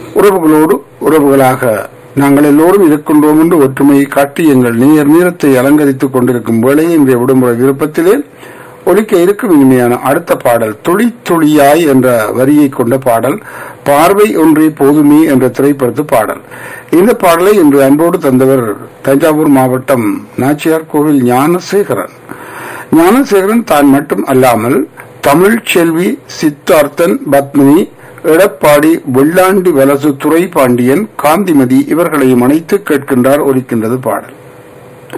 உறவுகளோடு உறவுகளாக நாங்கள் எல்லோரும் இருக்கின்றோம் என்று ஒற்றுமையை காட்டி எங்கள் நீர் நீரத்தை அலங்கரித்துக் கொண்டிருக்கும் வேளையை இன்றைய விடுமுறை விருப்பத்திலே ஒலிக்க இருக்கும் இனிமையான அடுத்த பாடல் துளி துளியாய் என்ற வரியை கொண்ட பாடல் பார்வை ஒன்றே போதுமே என்ற திரைப்படத்து பாடல் இந்த பாடலை இன்று அன்போடு தந்தவர் தஞ்சாவூர் மாவட்டம் நாச்சியார் கோவில் ஞானசேகரன் ஞானசேகரன் தான் மட்டும் அல்லாமல் தமிழ் செல்வி சித்தார்த்தன் பத்மினி எடப்பாடி வெள்ளாண்டி வலசு துறை பாண்டியன் காந்திமதி இவர்களையும் அணைத்து கேட்கின்றார் ஒலிக்கின்றது பாடல்